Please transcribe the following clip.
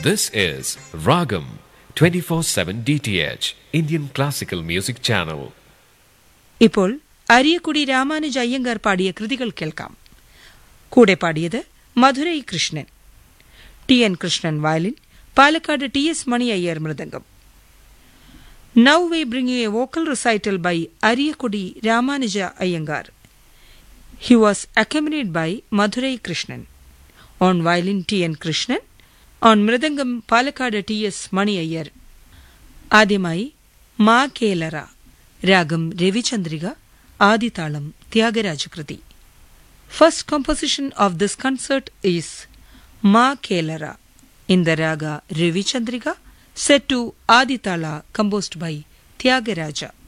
This is Ragam 24/7 DTH Indian Classical Music Channel. ഇപ്പോൾ അരിയക്കുടി രാമാനുജ അയ്യങ്കാർ പാടിയ കൃതികൾ കേൾക്കാം കൂടെ പാടിയത് Madurai Krishnan T N Krishnan violin Palakkad T S Mani Iyer mridangam now we bring a vocal recital by Ariyakudi Ramanuja Iyengar he was accompanied by Madurai Krishnan on violin T N Krishnan on mridangam Palakkad T S Mani Iyer ആദ്യമായി മാ കേലറ രാഗം രവിചന്ദ്രിക ആദിതാളം ത്യാഗരാജകൃതി first composition of this concert is Ma Kelara in the raga Ravichandrika set to Aditala composed by Thyagaraja